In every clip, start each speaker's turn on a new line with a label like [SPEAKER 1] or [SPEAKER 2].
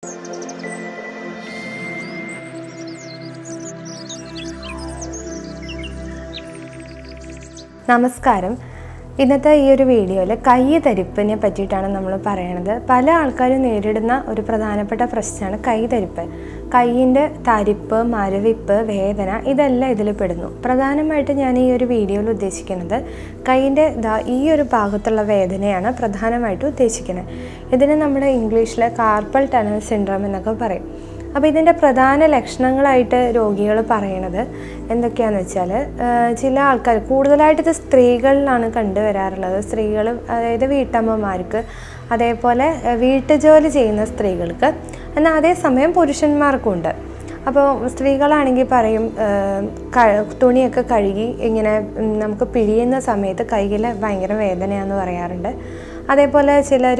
[SPEAKER 1] നമസ്കാരം ഇന്നത്തെ ഈ ഒരു വീഡിയോയിൽ കൈ തരിപ്പിനെ പറ്റിയിട്ടാണ് നമ്മൾ പറയണത് പല ആൾക്കാരും നേരിടുന്ന ഒരു പ്രധാനപ്പെട്ട പ്രശ്നമാണ് കൈ തരിപ്പ് കൈയിൻ്റെ തരിപ്പ് മരവിപ്പ് വേദന ഇതെല്ലാം ഇതിൽ പെടുന്നു പ്രധാനമായിട്ട് ഞാൻ ഈ ഒരു വീഡിയോയിൽ ഉദ്ദേശിക്കുന്നത് കൈയിൻ്റെ ദാ ഈ ഒരു ഭാഗത്തുള്ള വേദനയാണ് പ്രധാനമായിട്ടും ഉദ്ദേശിക്കുന്നത് ഇതിന് നമ്മുടെ ഇംഗ്ലീഷിൽ കാർപ്പൽ ടണൽ സിൻഡ്രോം എന്നൊക്കെ പറയും അപ്പോൾ ഇതിൻ്റെ പ്രധാന ലക്ഷണങ്ങളായിട്ട് രോഗികൾ പറയണത് എന്തൊക്കെയാണെന്ന് വെച്ചാൽ ചില ആൾക്കാർ കൂടുതലായിട്ട് ഇത് സ്ത്രീകളിലാണ് കണ്ടുവരാറുള്ളത് സ്ത്രീകൾ അതായത് വീട്ടമ്മമാർക്ക് അതേപോലെ ഏഹ്, വീട്ടുജോലി ചെയ്യുന്ന സ്ത്രീകൾക്ക് എന്നാൽ അതേസമയം പുരുഷന്മാർക്കും ഉണ്ട് അപ്പോൾ സ്ത്രീകളാണെങ്കിൽ പറയും ഏഹ്, ക- തുണിയൊക്കെ കഴുകി ഇങ്ങനെ ഉം, നമുക്ക് പിഴിയുന്ന സമയത്ത് കയ്യിൽ ഭയങ്കര വേദനയാന്ന് പറയാറുണ്ട് അതേപോലെ ചിലർ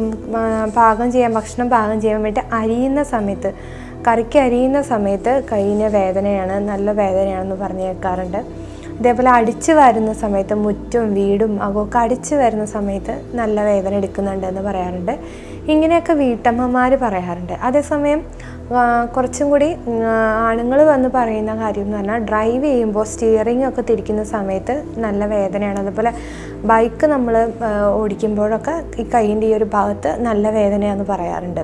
[SPEAKER 1] പാകം ചെയ്യാൻ ഭക്ഷണം പാകം ചെയ്യാൻ വേണ്ടി അരിയുന്ന സമയത്ത് കറിക്ക് അരിയുന്ന സമയത്ത് കൈയിന് വേദനയാണ് നല്ല വേദനയാണെന്ന് പറഞ്ഞു കേൾക്കാറുണ്ട് ഇതേപോലെ അടിച്ചു വരുന്ന സമയത്ത് മുറ്റും വീടും അകമൊക്കെ അടിച്ചു വരുന്ന സമയത്ത് നല്ല വേദന എടുക്കുന്നുണ്ട് എന്ന് പറയാറുണ്ട് ഇങ്ങനെയൊക്കെ വീട്ടമ്മമാർ പറയാറുണ്ട് അതേസമയം ആ, കുറച്ചും കൂടി ആണുങ്ങൾ വന്ന് പറയുന്ന കാര്യം എന്ന് പറഞ്ഞാൽ ഡ്രൈവ് ചെയ്യുമ്പോൾ സ്റ്റിയറിംഗ് ഒക്കെ തിരിക്കുന്ന സമയത്ത് നല്ല വേദനയാണ് അതുപോലെ ബൈക്ക് നമ്മൾ ഓടിക്കുമ്പോഴൊക്കെ ഈ കൈയിൻ്റെ ഈ ഒരു ഭാഗത്ത് നല്ല വേദനയാണെന്ന് പറയാറുണ്ട്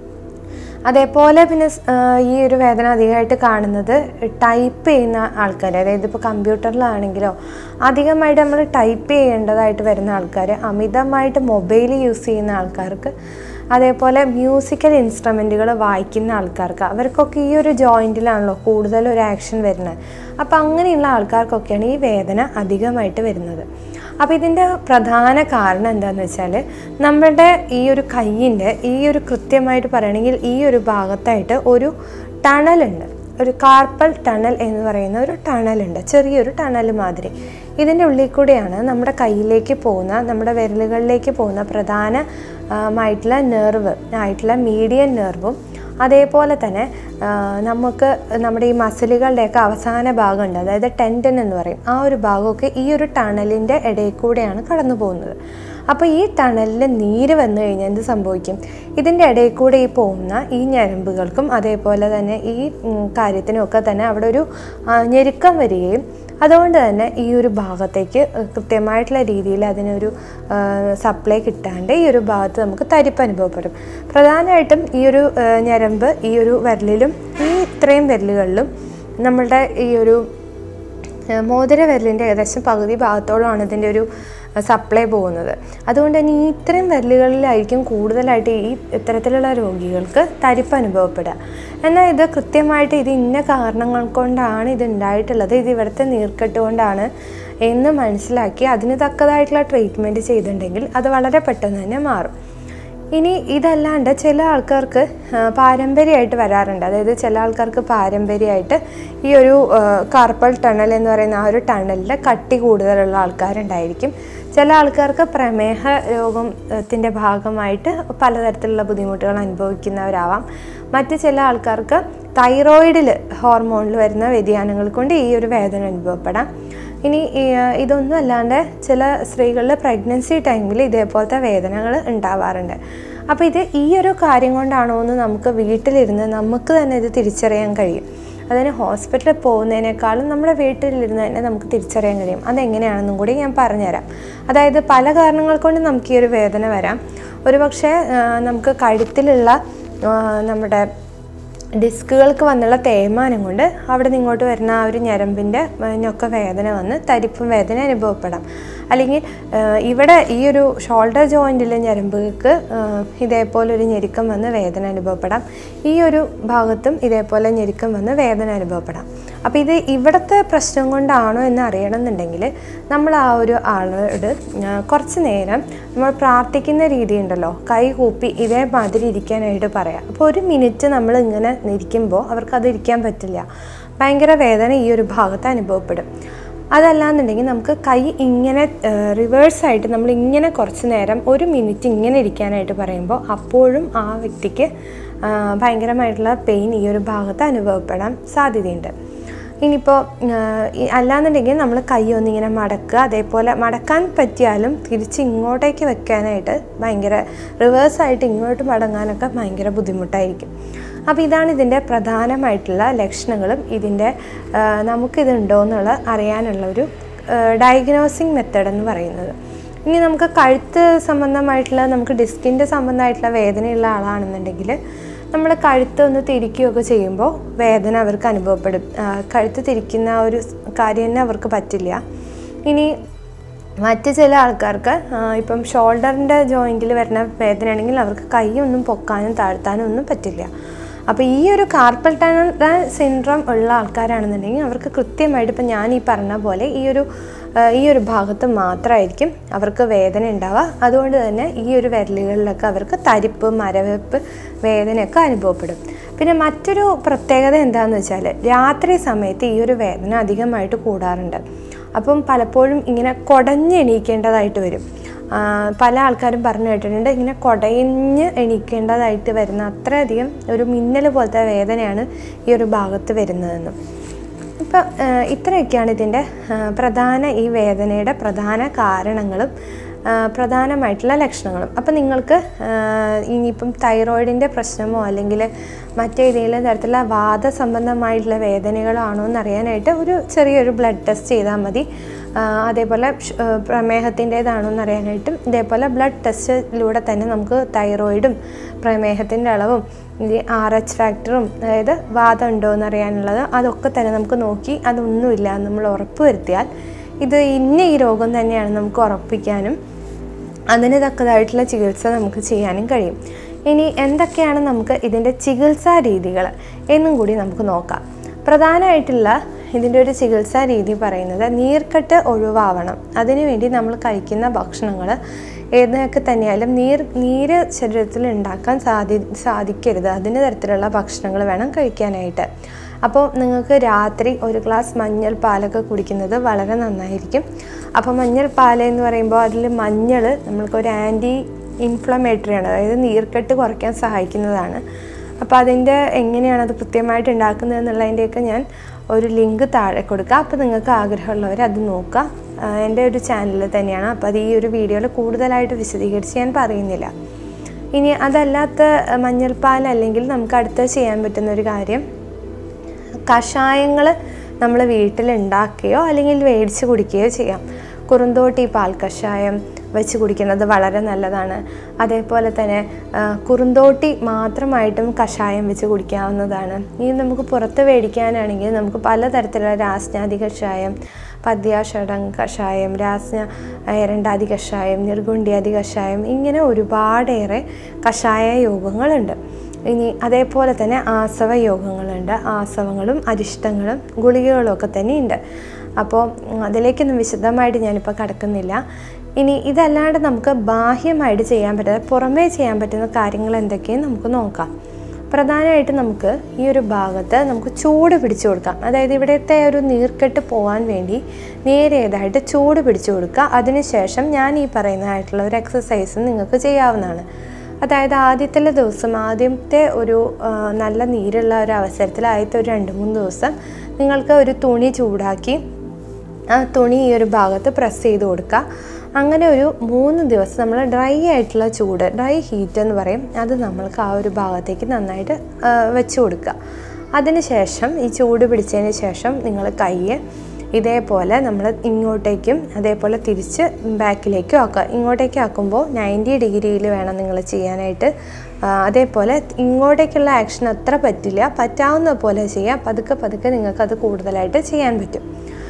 [SPEAKER 1] അതേപോലെ പിന്നെ സ്- ആ, ഈ ഒരു വേദന അധികമായിട്ട് കാണുന്നത് ടൈപ്പ് ചെയ്യുന്ന ആൾക്കാർ അതായത് ഇപ്പോൾ കമ്പ്യൂട്ടറിലാണെങ്കിലോ അധികമായിട്ട് നമ്മൾ ടൈപ്പ് ചെയ്യേണ്ടതായിട്ട് വരുന്ന ആൾക്കാർ അമിതമായിട്ട് മൊബൈൽ യൂസ് ചെയ്യുന്ന ആൾക്കാർക്ക് അതേപോലെ മ്യൂസിക്കൽ ഇൻസ്ട്രുമെൻറ്റുകൾ വായിക്കുന്ന ആൾക്കാർക്ക് അവർക്കൊക്കെ ഈ ഒരു ജോയിൻറ്റിലാണല്ലോ കൂടുതൽ ഒരു ആക്ഷൻ വരുന്നത് അപ്പോൾ അങ്ങനെയുള്ള ആൾക്കാർക്കൊക്കെയാണ് ഈ വേദന അധികമായിട്ട് വരുന്നത് അപ്പോൾ ഇതിൻ്റെ പ്രധാന കാരണം എന്താണെന്ന് വെച്ചാൽ നമ്മുടെ ഈ ഒരു കയ്യിൻ്റെ ഈ ഒരു കൃത്യമായിട്ട് പറയണമെങ്കിൽ ഈ ഒരു ഭാഗത്തായിട്ട് ഒരു ടണലുണ്ട് ഒരു കാർപ്പൽ ടണൽ എന്ന് പറയുന്ന ഒരു ടണലുണ്ട് ചെറിയൊരു ടണൽ മാതിരി ഇതിൻ്റെ ഉള്ളിൽ കൂടെയാണ് നമ്മുടെ കയ്യിലേക്ക് പോകുന്ന നമ്മുടെ വിരലുകളിലേക്ക് പോകുന്ന പ്രധാന ആ, മായിട്ടുള്ള നെർവ് ആയിട്ടുള്ള മീഡിയൻ നെർവും അതേപോലെ തന്നെ ആ, നമുക്ക് നമ്മുടെ ഈ മസിലുകളുടെയൊക്കെ അവസാന ഭാഗമുണ്ട് അതായത് ടെൻഡൻ എന്ന് പറയും ആ ഒരു ഭാഗമൊക്കെ ഈ ഒരു ടണലിൻ്റെ ഇടയിൽ കൂടെയാണ് കടന്നു പോകുന്നത് അപ്പോൾ ഈ ടണലിൽ നീര് വന്നു കഴിഞ്ഞാൽ എന്ത് സംഭവിക്കും ഇതിൻ്റെ ഇടയിൽ കൂടെ ഈ പോകുന്ന ഈ ഞരമ്പുകൾക്കും അതേപോലെ തന്നെ ഈ ഉം, കാര്യത്തിനുമൊക്കെ തന്നെ അവിടെ ഒരു ആ, ഞെരുക്കം വരികയും അതുകൊണ്ട് തന്നെ ഈ ഒരു ഭാഗത്തേക്ക് കൃത്യമായിട്ടുള്ള രീതിയിൽ അതിനൊരു സപ്ലൈ കിട്ടാണ്ട് ഈ ഒരു ഭാഗത്ത് നമുക്ക് തരിപ്പ് അനുഭവപ്പെടും പ്രധാനമായിട്ടും ഈ ഒരു ആ, ഞരമ്പ് ഈ ഒരു വിരലിലും ഈ ഇത്രയും വിരലുകളിലും നമ്മളുടെ ഈ ഒരു ഏഹ് മോതിര വിരലിൻ്റെ ഏകദേശം പകുതി ഭാഗത്തോളമാണ് ഇതിൻ്റെ ഒരു സപ്ലൈ പോകുന്നത് അതുകൊണ്ട് തന്നെ ഈ ഇത്തരം വിരലുകളിലായിരിക്കും കൂടുതലായിട്ട് ഈ ഇത്തരത്തിലുള്ള രോഗികൾക്ക് തരിപ്പ് അനുഭവപ്പെടുക എന്നാൽ ഇത് കൃത്യമായിട്ട് ഇത് ഇന്ന കാരണങ്ങൾ കൊണ്ടാണ് ഇത് ഉണ്ടായിട്ടുള്ളത് ഇത് ഇവിടുത്തെ നീർക്കെട്ട് കൊണ്ടാണ് എന്ന് മനസ്സിലാക്കി അതിന് തക്കതായിട്ടുള്ള ട്രീറ്റ്മെൻറ്റ് ചെയ്തിട്ടുണ്ടെങ്കിൽ അത് വളരെ പെട്ടെന്ന് തന്നെ മാറും ഇനി ഇതല്ലാണ്ട് ചില ആൾക്കാർക്ക് ആ, പാരമ്പര്യമായിട്ട് വരാറുണ്ട് അതായത് ചില ആൾക്കാർക്ക് പാരമ്പര്യമായിട്ട് ഈ ഒരു ആ, കാർപ്പൽ ടണൽ എന്ന് പറയുന്ന ആ ഒരു ടണലിൽ കട്ടി കൂടുതലുള്ള ആൾക്കാരുണ്ടായിരിക്കും ചില ആൾക്കാർക്ക് പ്രമേഹ രോഗത്തിൻ്റെ ഭാഗമായിട്ട് പലതരത്തിലുള്ള ബുദ്ധിമുട്ടുകൾ അനുഭവിക്കുന്നവരാവാം മറ്റ് ചില ആൾക്കാർക്ക് തൈറോയിഡിൽ ഹോർമോണിൽ വരുന്ന വ്യതിയാനങ്ങൾ കൊണ്ട് ഈ ഒരു വേദന അനുഭവപ്പെടാം ഇനി ഈ, ആ, ഇതൊന്നും അല്ലാണ്ട് ചില സ്ത്രീകളിൽ പ്രഗ്നൻസി ടൈമിൽ ഇതേപോലത്തെ വേദനകൾ ഉണ്ടാവാറുണ്ട് അപ്പോൾ ഇത് ഈ ഒരു കാര്യം കൊണ്ടാണോ എന്ന് നമുക്ക് വീട്ടിലിരുന്ന് നമുക്ക് തന്നെ ഇത് തിരിച്ചറിയാൻ കഴിയും അതിന് ഹോസ്പിറ്റലിൽ പോകുന്നതിനേക്കാളും നമ്മുടെ വീട്ടിലിരുന്ന് തന്നെ നമുക്ക് തിരിച്ചറിയാൻ കഴിയും അതെങ്ങനെയാണെന്നും കൂടി ഞാൻ പറഞ്ഞുതരാം അതായത് പല കാരണങ്ങൾ കൊണ്ട് നമുക്ക് ഈ ഒരു വേദന വരാം ഒരുപക്ഷെ ആ, നമുക്ക് കഴുത്തിലുള്ള ആ, നമ്മുടെ ഡിസ്കുകൾക്ക് വന്നുള്ള തേയ്മാനം കൊണ്ട് അവിടെ നിന്ന് ഇങ്ങോട്ട് വരുന്ന ആ ഒരു ഞരമ്പിൻ്റെ ഒക്കെ വേദന വന്ന് തരിപ്പും വേദന അനുഭവപ്പെടാം അല്ലെങ്കിൽ ആ, ഇവിടെ ഈ ഒരു ഷോൾഡർ ജോയിൻറ്റിലെ ഞരമ്പുകൾക്ക് ആ, ഇതേപോലെ ഒരു ഞെരുക്കം വന്ന് വേദന അനുഭവപ്പെടാം ഈ ഒരു ഭാഗത്തും ഇതേപോലെ ഞെരുക്കം വന്ന് വേദന അനുഭവപ്പെടാം അപ്പോൾ ഇത് ഇവിടുത്തെ പ്രശ്നം കൊണ്ടാണോ എന്ന് അറിയണമെന്നുണ്ടെങ്കിൽ നമ്മൾ ആ ഒരു ആളോട് ആ, കുറച്ച് നേരം നമ്മൾ പ്രാർത്ഥിക്കുന്ന രീതി ഉണ്ടല്ലോ കൈ കൂപ്പി ഇതേമാതിരി ഇരിക്കാനായിട്ട് പറയാം അപ്പോൾ ഒരു മിനിറ്റ് നമ്മൾ ഇങ്ങനെ ഇരിക്കുമ്പോൾ അവർക്ക് അത് ഇരിക്കാൻ പറ്റില്ല ഭയങ്കര വേദന ഈ ഒരു ഭാഗത്ത് അനുഭവപ്പെടും അതല്ലാന്നുണ്ടെങ്കിൽ നമുക്ക് കൈ ഇങ്ങനെ റിവേഴ്സായിട്ട് നമ്മൾ ഇങ്ങനെ കുറച്ച് നേരം ഒരു മിനിറ്റ് ഇങ്ങനെ ഇരിക്കാനായിട്ട് പറയുമ്പോൾ അപ്പോഴും ആ വ്യക്തിക്ക് ആ, ഭയങ്കരമായിട്ടുള്ള പെയിൻ ഈ ഒരു ഭാഗത്ത് അനുഭവപ്പെടാൻ സാധ്യതയുണ്ട് ഇനിയിപ്പോൾ അല്ലാന്നുണ്ടെങ്കിൽ നമ്മൾ കൈ ഒന്നിങ്ങനെ മടക്കുക അതേപോലെ മടക്കാൻ പറ്റിയാലും തിരിച്ച് ഇങ്ങോട്ടേക്ക് വെക്കാനായിട്ട് ഭയങ്കര റിവേഴ്സായിട്ട് ഇങ്ങോട്ട് മടങ്ങാനൊക്കെ ഭയങ്കര ബുദ്ധിമുട്ടായിരിക്കും അപ്പോൾ ഇതാണ് ഇതിൻ്റെ പ്രധാനമായിട്ടുള്ള ലക്ഷണങ്ങളും ഇതിൻ്റെ ആ, നമുക്കിതുണ്ടോ എന്നുള്ള അറിയാനുള്ള ഒരു ഡയഗ്നോസിങ് മെത്തേഡ് എന്ന് പറയുന്നത് ഇനി നമുക്ക് കഴുത്ത് സംബന്ധമായിട്ടുള്ള നമുക്ക് ഡിസ്കിൻ്റെ സംബന്ധമായിട്ടുള്ള വേദനയുള്ള ആളാണെന്നുണ്ടെങ്കിൽ നമ്മൾ കഴുത്ത് ഒന്ന് തിരിക്കുകയൊക്കെ ചെയ്യുമ്പോൾ വേദന അവർക്ക് അനുഭവപ്പെടും ആ, കഴുത്ത് തിരിക്കുന്ന ആ ഒരു സ് കാര്യം തന്നെ അവർക്ക് പറ്റില്ല ഇനി മറ്റ് ചില ആൾക്കാർക്ക് ആ, ഇപ്പം ഷോൾഡറിൻ്റെ ജോയിൻറ്റിൽ വരുന്ന വേദനയാണെങ്കിൽ അവർക്ക് കൈ ഒന്നും പൊക്കാനും താഴ്ത്താനും ഒന്നും പറ്റില്ല അപ്പോൾ ഈ ഒരു കാർപ്പൽ ടണൽ സിൻഡ്രോം ഉള്ള ആൾക്കാരാണെന്നുണ്ടെങ്കിൽ അവർക്ക് കൃത്യമായിട്ട് ഇപ്പം ഞാൻ ഈ പറഞ്ഞ പോലെ ഈ ഒരു ആ, ഈ ഒരു ഭാഗത്ത് മാത്രമായിരിക്കും അവർക്ക് വേദന ഉണ്ടാവുക അതുകൊണ്ട് തന്നെ ഈ ഒരു വിരലുകളിലൊക്കെ അവർക്ക് തരിപ്പ് മരവിപ്പ് വേദനയൊക്കെ അനുഭവപ്പെടും പിന്നെ മറ്റൊരു പ്രത്യേകത എന്താണെന്ന് വെച്ചാൽ രാത്രി സമയത്ത് ഈ ഒരു വേദന അധികമായിട്ട് കൂടാറുണ്ട് അപ്പം പലപ്പോഴും ഇങ്ങനെ കുടഞ്ഞ് എണീക്കേണ്ടതായിട്ട് വരും ആ, പല ആൾക്കാരും പറഞ്ഞു കേട്ടിട്ടുണ്ട് ഇങ്ങനെ കുടയഞ്ഞ് എണീക്കേണ്ടതായിട്ട് വരുന്ന അത്രയധികം ഒരു മിന്നൽ പോലത്തെ വേദനയാണ് ഈ ഒരു ഭാഗത്ത് വരുന്നതെന്നും ഇപ്പം ഇത്രയൊക്കെയാണ് ഇതിൻ്റെ ആ, പ്രധാന ഈ വേദനയുടെ പ്രധാന കാരണങ്ങളും ആ, പ്രധാനമായിട്ടുള്ള ലക്ഷണങ്ങളും അപ്പം നിങ്ങൾക്ക് ആ, ഇനിയിപ്പം തൈറോയിഡിൻ്റെ പ്രശ്നമോ അല്ലെങ്കിൽ മറ്റേതെങ്കിലും തരത്തിലുള്ള വാദ സംബന്ധമായിട്ടുള്ള വേദനകളാണോ എന്നറിയാനായിട്ട് ഒരു ചെറിയൊരു ബ്ലഡ് ടെസ്റ്റ് ചെയ്താൽ മതി ആ, അതേപോലെ ഷ്- ആ, പ്രമേഹത്തിൻ്റേതാണോ എന്നറിയാനായിട്ടും ഇതേപോലെ ബ്ലഡ് ടെസ്റ്റിലൂടെ തന്നെ നമുക്ക് തൈറോയിഡും പ്രമേഹത്തിൻ്റെ അളവും ഈ ആർ എച്ച് ഫാക്ടറും അതായത് വാദം ഉണ്ടോ എന്നറിയാനുള്ളത് അതൊക്കെ തന്നെ നമുക്ക് നോക്കി അതൊന്നുമില്ല എന്ന് നമ്മൾ ഉറപ്പ് വരുത്തിയാൽ ഇത് ഇന്ന ഈ രോഗം തന്നെയാണ് നമുക്ക് ഉറപ്പിക്കാനും അതിന് തക്കതായിട്ടുള്ള ചികിത്സ നമുക്ക് ചെയ്യാനും കഴിയും ഇനി എന്തൊക്കെയാണ് നമുക്ക് ഇതിൻ്റെ ചികിത്സാ രീതികൾ എന്നും കൂടി നമുക്ക് നോക്കാം പ്രധാനമായിട്ടുള്ള ഇതിൻ്റെ ഒരു ചികിത്സാ രീതി പറയുന്നത് നീർക്കെട്ട് ഒഴിവാവണം അതിനുവേണ്ടി നമ്മൾ കഴിക്കുന്ന ഭക്ഷണങ്ങൾ ഏതൊക്കെ തന്നെയായാലും നീർ നീര് ശരീരത്തിൽ ഉണ്ടാക്കാൻ സാധി സാധിക്കരുത് അതിന് തരത്തിലുള്ള ഭക്ഷണങ്ങൾ വേണം കഴിക്കാനായിട്ട് അപ്പോൾ നിങ്ങൾക്ക് രാത്രി ഒരു ഗ്ലാസ് മഞ്ഞൾ പാലൊക്കെ കുടിക്കുന്നത് വളരെ നന്നായിരിക്കും അപ്പോൾ മഞ്ഞൾ പാല് എന്ന് പറയുമ്പോൾ അതിൽ മഞ്ഞൾ നമ്മൾക്കൊരു ആൻറ്റി ഇൻഫ്ലമേറ്ററി ആണ് അതായത് നീർക്കെട്ട് കുറയ്ക്കാൻ സഹായിക്കുന്നതാണ് അപ്പോൾ അതിൻ്റെ എങ്ങനെയാണ് അത് കൃത്യമായിട്ട് ഉണ്ടാക്കുന്നത് എന്നുള്ളതിൻ്റെയൊക്കെ ഞാൻ ഒരു ലിങ്ക് താഴെ കൊടുക്കുക അപ്പോൾ നിങ്ങൾക്ക് ആഗ്രഹമുള്ളവർ അത് നോക്കുക ആ, എൻ്റെ ഒരു ചാനലിൽ തന്നെയാണ് അപ്പോൾ അത് ഈ ഒരു വീഡിയോയിൽ കൂടുതലായിട്ട് വിശദീകരിച്ച് ഞാൻ പറയുന്നില്ല ഇനി അതല്ലാത്ത ആ, മഞ്ഞൾപ്പാൽ അല്ലെങ്കിൽ നമുക്ക് അടുത്ത് ചെയ്യാൻ പറ്റുന്ന ഒരു കാര്യം കഷായങ്ങൾ നമ്മൾ വീട്ടിൽ ഉണ്ടാക്കുകയോ അല്ലെങ്കിൽ മേടിച്ച് കുടിക്കുകയോ ചെയ്യാം കുറുന്തോട്ടി പാൽ കഷായം വെച്ച് കുടിക്കുന്നത് വളരെ നല്ലതാണ് അതേപോലെ തന്നെ ആ, കുറുന്തോട്ടി മാത്രമായിട്ടും കഷായം വെച്ച് കുടിക്കാവുന്നതാണ് ഇനി നമുക്ക് പുറത്ത് മേടിക്കാനാണെങ്കിൽ നമുക്ക് പലതരത്തിലുള്ള രാസ്നാദി കഷായം പദ്യാഷടം കഷായം രാസ്ന എരണ്ടാദി കഷായം നിർഗുണ്ഡിയാദി കഷായം ഇങ്ങനെ ഒരുപാടേറെ കഷായ യോഗങ്ങളുണ്ട് ഇനി അതേപോലെ തന്നെ ആസവ യോഗങ്ങളുണ്ട് ആസവങ്ങളും അരിഷ്ടങ്ങളും ഗുളികകളും ഒക്കെ തന്നെ ഉണ്ട് അപ്പോൾ ഉം, അതിലേക്കൊന്നും വിശദമായിട്ട് ഞാനിപ്പോൾ കടക്കുന്നില്ല ഇനി ഇതല്ലാണ്ട് നമുക്ക് ബാഹ്യമായിട്ട് ചെയ്യാൻ പറ്റുന്ന പുറമേ ചെയ്യാൻ പറ്റുന്ന കാര്യങ്ങൾ എന്തൊക്കെയെന്ന് നമുക്ക് നോക്കാം പ്രധാനമായിട്ട് നമുക്ക് ഈ ഒരു ഭാഗത്ത് നമുക്ക് ചൂട് പിടിച്ചു കൊടുക്കാം അതായത് ഇവിടുത്തെ ഒരു നീർക്കെട്ട് പോകാൻ വേണ്ടി നേരിയതായിട്ട് ചൂട് പിടിച്ചു കൊടുക്കുക അതിനുശേഷം ഞാൻ ഈ പറയുന്നതായിട്ടുള്ള ഒരു എക്സസൈസ് നിങ്ങൾക്ക് ചെയ്യാവുന്നതാണ് അതായത് ആദ്യത്തെ ദിവസം ആദ്യത്തെ ഒരു ആ, നല്ല നീരുള്ള ഒരു അവസരത്തിൽ ആദ്യത്തെ ഒരു രണ്ട് മൂന്ന് ദിവസം നിങ്ങൾക്ക് ഒരു തുണി ചൂടാക്കി ആ തുണി ഈ ഒരു ഭാഗത്ത് പ്രസ് ചെയ്ത് കൊടുക്കുക അങ്ങനെ ഒരു മൂന്ന് ദിവസം നമ്മൾ ഡ്രൈ ആയിട്ടുള്ള ചൂട് ഡ്രൈ ഹീറ്റ് എന്ന് പറയും അത് നമ്മൾക്ക് ആ ഒരു ഭാഗത്തേക്ക് നന്നായിട്ട് ആ, വെച്ച് കൊടുക്കുക അതിനുശേഷം ഈ ചൂട് പിടിച്ചതിന് ശേഷം നിങ്ങൾ കയ്യ് ഇതേപോലെ നമ്മൾ ഇങ്ങോട്ടേക്കും അതേപോലെ തിരിച്ച് ബാക്കിലേക്കും ആക്കുക ഇങ്ങോട്ടേക്ക് ആക്കുമ്പോൾ നയൻറ്റി ഡിഗ്രിയിൽ വേണം നിങ്ങൾ ചെയ്യാനായിട്ട് ആ, അതേപോലെ ഇങ്ങോട്ടേക്കുള്ള ആക്ഷൻ അത്ര പറ്റില്ല പറ്റാവുന്ന പോലെ ചെയ്യാം പതുക്കെ പതുക്കെ നിങ്ങൾക്കത് കൂടുതലായിട്ട് ചെയ്യാൻ പറ്റും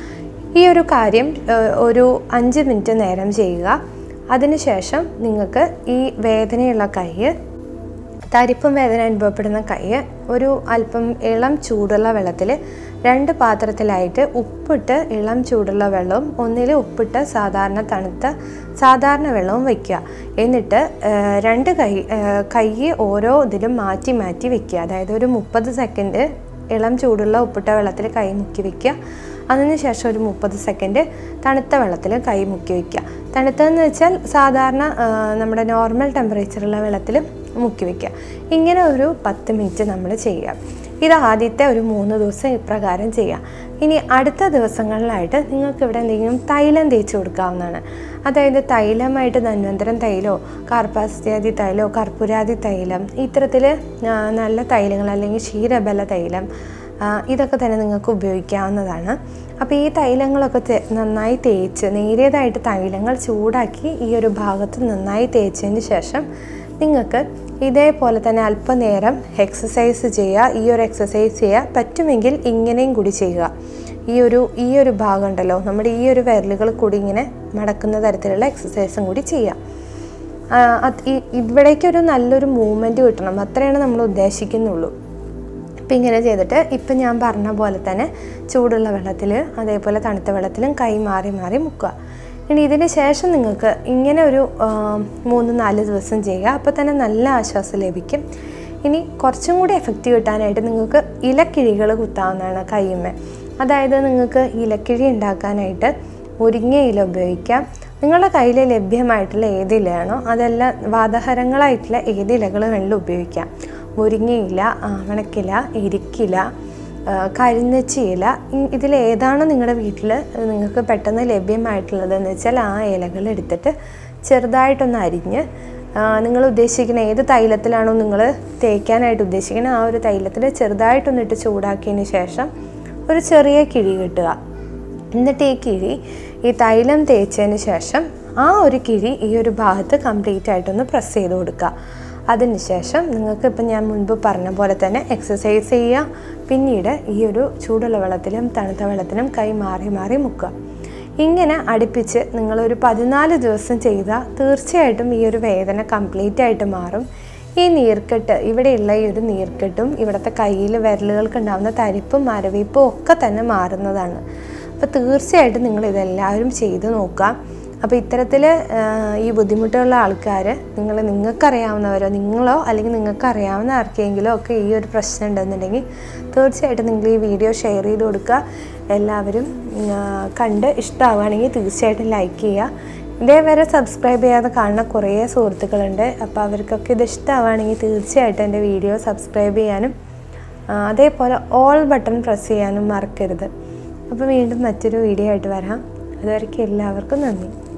[SPEAKER 1] ഈ ഒരു കാര്യം ഏഹ്, ഒരു അഞ്ച് മിനിറ്റ് നേരം ചെയ്യുക അതിനുശേഷം നിങ്ങൾക്ക് ഈ വേദനയുള്ള കൈ തരിപ്പും വേദന അനുഭവപ്പെടുന്ന കൈ ഒരു അല്പം ഇളം ചൂടുള്ള വെള്ളത്തിൽ രണ്ട് പാത്രത്തിലായിട്ട് ഉപ്പിട്ട് ഇളം ചൂടുള്ള വെള്ളവും ഒന്നിൽ ഉപ്പിട്ട് സാധാരണ തണുത്ത സാധാരണ വെള്ളവും വയ്ക്കുക എന്നിട്ട് ഏഹ്, രണ്ട് കൈ ഏഹ്, കൈ ഓരോ ഇതിലും മാറ്റി മാറ്റി വെക്കുക അതായത് ഒരു മുപ്പത് സെക്കൻഡ് ഇളം ചൂടുള്ള ഉപ്പിട്ട വെള്ളത്തിൽ കൈ മുക്കി വെക്കുക അതിനുശേഷം ഒരു മുപ്പത് സെക്കൻഡ് തണുത്ത വെള്ളത്തിൽ കൈ മുക്കി വയ്ക്കുക തണുത്തതെന്ന് വെച്ചാൽ സാധാരണ ആ, നമ്മുടെ നോർമൽ ടെമ്പറേച്ചറുള്ള വെള്ളത്തിൽ മുക്കി വയ്ക്കുക ഇങ്ങനെ ഒരു പത്ത് മിനിറ്റ് നമ്മൾ ചെയ്യുക ഇത് ആദ്യത്തെ ഒരു മൂന്ന് ദിവസം ഇപ്രകാരം ചെയ്യാം ഇനി അടുത്ത ദിവസങ്ങളിലായിട്ട് നിങ്ങൾക്ക് ഇവിടെ എന്തെങ്കിലും തൈലം തേച്ച് കൊടുക്കാവുന്നതാണ് അതായത് തൈലമായിട്ട് ധന്വന്തരം തൈലോ കാർപ്പാസ്ത്യാദി തൈലോ കർപ്പൂരാദി തൈലം ഇത്തരത്തിൽ നല്ല തൈലങ്ങൾ അല്ലെങ്കിൽ ക്ഷീരബല തൈലം ആ, ഇതൊക്കെ തന്നെ നിങ്ങൾക്ക് ഉപയോഗിക്കാവുന്നതാണ് അപ്പോൾ ഈ തൈലങ്ങളൊക്കെ തേ- നന്നായി തേച്ച് നേരിയതായിട്ട് തൈലങ്ങൾ ചൂടാക്കി ഈ ഒരു ഭാഗത്ത് നന്നായി തേച്ചതിന് ശേഷം നിങ്ങൾക്ക് ഇതേപോലെ തന്നെ അല്പനേരം എക്സസൈസ് ചെയ്യുക ഈ ഒരു എക്സസൈസ് ചെയ്യുക പറ്റുമെങ്കിൽ ഇങ്ങനെയും കൂടി ചെയ്യുക ഈ ഒരു ഈ ഒരു ഭാഗം ഉണ്ടല്ലോ നമ്മുടെ ഈ ഒരു വിരലുകൾ കൂടി ഇങ്ങനെ മടക്കുന്ന തരത്തിലുള്ള എക്സസൈസും കൂടി ചെയ്യുക ആ, അത് ഈ- ഇവിടേക്കൊരു നല്ലൊരു മൂവ്മെൻറ്റ് കിട്ടണം അത്രയാണ് നമ്മൾ ഉദ്ദേശിക്കുന്നുള്ളൂ ഇപ്പം ഇങ്ങനെ ചെയ്തിട്ട് ഇപ്പം ഞാൻ പറഞ്ഞ പോലെ തന്നെ ചൂടുള്ള വെള്ളത്തിൽ അതേപോലെ തണുത്ത വെള്ളത്തിലും കൈ മാറി മാറി മുക്കുക ഇനി ഇതിന് ശേഷം നിങ്ങൾക്ക് ഇങ്ങനെ ഒരു ആ, മൂന്ന് നാല് ദിവസം ചെയ്യുക അപ്പോൾ തന്നെ നല്ല ആശ്വാസം ലഭിക്കും ഇനി കുറച്ചും കൂടി എഫക്റ്റ് കിട്ടാനായിട്ട് നിങ്ങൾക്ക് ഇലക്കിഴികൾ കുത്താവുന്നതാണ് കയ്യുമ്മ അതായത് നിങ്ങൾക്ക് ഇലക്കിഴി ഉണ്ടാക്കാനായിട്ട് മുരിങ്ങ ഇല ഉപയോഗിക്കാം നിങ്ങളുടെ കയ്യിൽ ലഭ്യമായിട്ടുള്ള ഏത് ഇലയാണോ അതെല്ലാം വാതഹരങ്ങളായിട്ടുള്ള ഏത് ഇലകൾ വേണമെങ്കിലും ഉപയോഗിക്കാം മുരിങ്ങയില ആവണക്കില എരിക്കില ആ, കരിന്നച്ചിയില ഇ- ഇതിലേതാണോ നിങ്ങളുടെ വീട്ടിൽ നിങ്ങൾക്ക് പെട്ടെന്ന് ലഭ്യമായിട്ടുള്ളതെന്ന് വെച്ചാൽ ആ ഇലകൾ എടുത്തിട്ട് ചെറുതായിട്ടൊന്ന് അരിഞ്ഞ് ആ, നിങ്ങൾ ഉദ്ദേശിക്കുന്ന ഏത് തൈലത്തിലാണോ നിങ്ങൾ തേക്കാനായിട്ട് ഉദ്ദേശിക്കുന്നത് ആ ഒരു തൈലത്തിൽ ചെറുതായിട്ടൊന്നിട്ട് ചൂടാക്കിയതിന് ശേഷം ഒരു ചെറിയ കിഴി കിട്ടുക എന്നിട്ട് ഈ കിഴി ഈ തൈലം തേച്ചതിന് ശേഷം ആ ഒരു കിഴി ഈ ഒരു ഭാഗത്ത് കംപ്ലീറ്റ് ആയിട്ടൊന്ന് പ്രസ് ചെയ്ത് കൊടുക്കുക അതിനുശേഷം നിങ്ങൾക്ക് ഇപ്പം ഞാൻ മുൻപ് പറഞ്ഞ പോലെ തന്നെ എക്സസൈസ് ചെയ്യുക പിന്നീട് ഈ ഒരു ചൂടുള്ള വെള്ളത്തിലും തണുത്ത വെള്ളത്തിലും കൈ മാറി മാറി മുക്കുക ഇങ്ങനെ അടുപ്പിച്ച് നിങ്ങളൊരു പതിനാല് ദിവസം ചെയ്താൽ തീർച്ചയായിട്ടും ഈ ഒരു വേദന കംപ്ലീറ്റ് ആയിട്ട് മാറും ഈ നീർക്കെട്ട് ഇവിടെയുള്ള ഈ ഒരു നീർക്കെട്ടും ഇവിടുത്തെ കയ്യിൽ വിരലുകൾക്ക് ഉണ്ടാകുന്ന തരിപ്പും മരവിപ്പും ഒക്കെ തന്നെ മാറുന്നതാണ് അപ്പോൾ തീർച്ചയായിട്ടും നിങ്ങൾ ഇതെല്ലാവരും ചെയ്ത് നോക്കുക അപ്പോൾ ഇത്തരത്തിൽ ഈ ബുദ്ധിമുട്ടുള്ള ആൾക്കാർ നിങ്ങൾ നിങ്ങൾക്കറിയാവുന്നവരോ നിങ്ങളോ അല്ലെങ്കിൽ നിങ്ങൾക്ക് അറിയാവുന്ന ആർക്കെങ്കിലും ഒക്കെ ഈ ഒരു പ്രശ്നം ഉണ്ടെന്നുണ്ടെങ്കിൽ തീർച്ചയായിട്ടും നിങ്ങൾ ഈ വീഡിയോ ഷെയർ ചെയ്ത് കൊടുക്കുക എല്ലാവരും ആ, കണ്ട് ഇഷ്ടമാവുകയാണെങ്കിൽ തീർച്ചയായിട്ടും ലൈക്ക് ചെയ്യുക ഇതേവരെ സബ്സ്ക്രൈബ് ചെയ്യാതെ കാണുന്ന കുറേ സുഹൃത്തുക്കളുണ്ട് അപ്പോൾ അവർക്കൊക്കെ ഇത് ഇഷ്ടമാവുകയാണെങ്കിൽ തീർച്ചയായിട്ടും എൻ്റെ വീഡിയോ സബ്സ്ക്രൈബ് ചെയ്യാനും ആ, അതേപോലെ ഓൾ ബട്ടൺ പ്രസ് ചെയ്യാനും മറക്കരുത് അപ്പോൾ വീണ്ടും മറ്റൊരു വീഡിയോ ആയിട്ട് വരാം അതുവരെയ്ക്കും എല്ലാവർക്കും നന്ദി